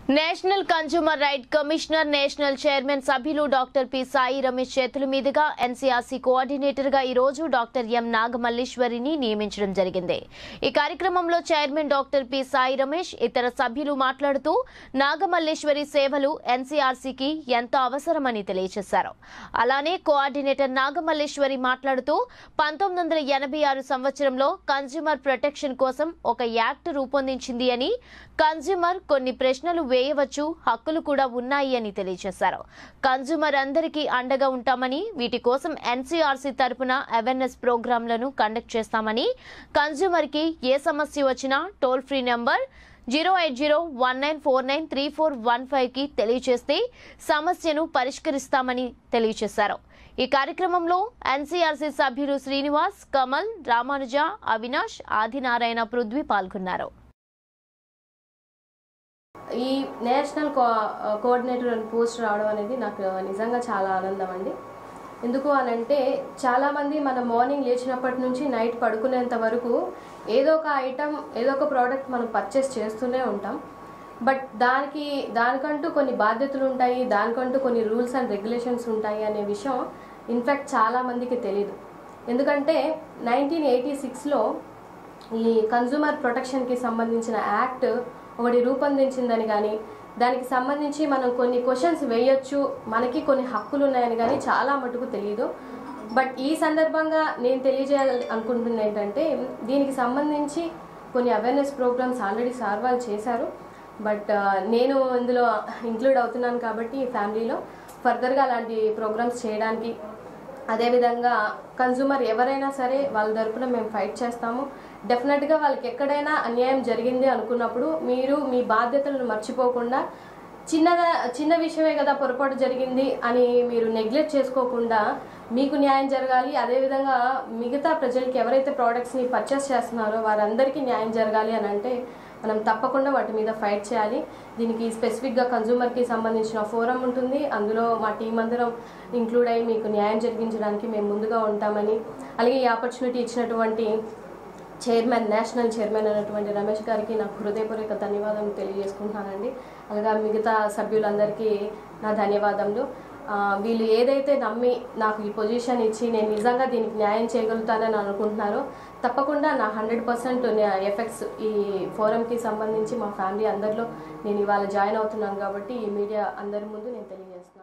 national consumer right commissioner national chairman సభ్యులు doctor P Sai Ramesh చేతుల మీదుగా ఎన్సీఆర్సీ కోఆర్డినేటర్ గా ఈ రోజు డాక్టర్ ఎం నాగమల్లేశ్వరిని నియమించడం జరిగింది ఈ కార్యక్రమంలో chairman doctor P Sai Ramesh ఇతర సభ్యులు మాట్లాడుతూ నాగమల్లేశ్వరి సేవలు ఎన్సీఆర్సీకి ఎంతో అవసరమని తెలియజేశారు అలానే కోఆర్డినేటర్ నాగమల్లేశ్వరి మాట్లాడుతూ పంతొమ్మిది వందల ఎనభై ఆరు సంవత్సరంలో కన్జ్యూమర్ ప్రొటెక్షన్ కోసం ఒక యాక్ట్ రూపొందించింది అని కన్జ్యూమర్ కొన్ని ప్రశ్నలు వేయవచ్చు హక్కులు కూడా ఉన్నాయి అని తెలియజేశారు కన్జ్యూమర్ అందరికీ అండగా ఉంటామని వీటి కోసం ఎన్సీఆర్సీ తరపున అవేర్నెస్ ప్రోగ్రాంలను కండక్ట్ చేస్తామని కన్జ్యూమర్ కి ఏ సమస్య వచ్చినా toll free number zero eight zero one nine four nine three four one five కి తెలియజేస్తే సమస్యను పరిష్కరిస్తామని తెలియజేశారు ఈ కార్యక్రమంలో ఎన్సీఆర్సీ సభ్యులు శ్రీనివాస్ కమల్ రామానుజ అవినాష్ ఆదినారాయణ పృథ్వీ పాల్గొన్నారు ఈ నేషనల్ కో కోఆర్డినేటర్ అని పోస్ట్ రావడం అనేది నాకు నిజంగా చాలా ఆనందం అండి ఎందుకు అని అంటే చాలామంది మనం మార్నింగ్ లేచినప్పటి నుంచి నైట్ పడుకునేంత వరకు ఏదో ఒక ఐటమ్ ఏదో ఒక ప్రోడక్ట్ మనం పర్చేస్ చేస్తూనే ఉంటాం బట్ దానికి దానికంటూ కొన్ని బాధ్యతలు ఉంటాయి దానికంటూ కొన్ని రూల్స్ అండ్ రెగ్యులేషన్స్ ఉంటాయి అనే విషయం ఇన్ఫ్యాక్ట్ చాలామందికి తెలియదు ఎందుకంటే నైన్టీన్ ఎయిటీ సిక్స్లో ఈ కన్జ్యూమర్ ప్రొటెక్షన్కి సంబంధించిన యాక్ట్ ఒకటి రూపొందించిందని కానీ దానికి సంబంధించి మనం కొన్ని క్వశ్చన్స్ వేయొచ్చు మనకి కొన్ని హక్కులు ఉన్నాయని కానీ చాలా మటుకు తెలియదు బట్ ఈ సందర్భంగా నేను తెలియజేయాలి అనుకుంటుంది ఏంటంటే దీనికి సంబంధించి కొన్ని అవేర్నెస్ ప్రోగ్రామ్స్ ఆల్రెడీ సార్ వాళ్ళు చేశారు బట్ ఆ, నేను ఇందులో ఇంక్లూడ్ అవుతున్నాను కాబట్టి ఈ ఫ్యామిలీలో ఫర్దర్గా అలాంటి ప్రోగ్రామ్స్ చేయడానికి అదేవిధంగా కన్జ్యూమర్ ఎవరైనా సరే వాళ్ళ తరపున మేము ఫైట్ చేస్తాము డెఫినెట్గా వాళ్ళకి ఎక్కడైనా అన్యాయం జరిగింది అనుకున్నప్పుడు మీరు మీ బాధ్యతలను మర్చిపోకుండా చిన్నదా చిన్న విషయమే కదా పొరపాటు జరిగింది అని మీరు నెగ్లెక్ట్ చేసుకోకుండా మీకు న్యాయం జరగాలి అదేవిధంగా మిగతా ప్రజలకి ఎవరైతే ప్రోడక్ట్స్ని పర్చేస్ చేస్తున్నారో వారందరికీ న్యాయం జరగాలి అని అంటే మనం తప్పకుండా వాటి మీద ఫైట్ చేయాలి దీనికి స్పెసిఫిక్గా కన్జ్యూమర్కి సంబంధించిన ఫోరం ఉంటుంది అందులో మా టీం అందరం ఇంక్లూడ్ అయ్యి మీకు న్యాయం జరిగించడానికి మేము ముందుగా ఉంటామని అలాగే ఈ ఆపర్చునిటీ ఇచ్చినటువంటి చైర్మన్ నేషనల్ చైర్మన్ అయినటువంటి రమేష్ గారికి నాకు హృదయపూర్వక ధన్యవాదాలు తెలియజేసుకుంటున్నానండి అలాగే మిగతా సభ్యులందరికీ నా ధన్యవాదములు ఆ, వీళ్ళు ఏదైతే నమ్మి నాకు ఈ పొజిషన్ ఇచ్చి నేను నిజంగా దీనికి న్యాయం చేయగలుగుతానని అనుకుంటున్నారో తప్పకుండా నా హండ్రెడ్ పర్సెంట్ ఎఫెక్ట్స్ ఈ ఫోరంకి సంబంధించి మా ఫ్యామిలీ అందరిలో నేను ఇవాళ జాయిన్ అవుతున్నాను కాబట్టి ఈ మీడియా అందరి ముందు నేను తెలియజేస్తాను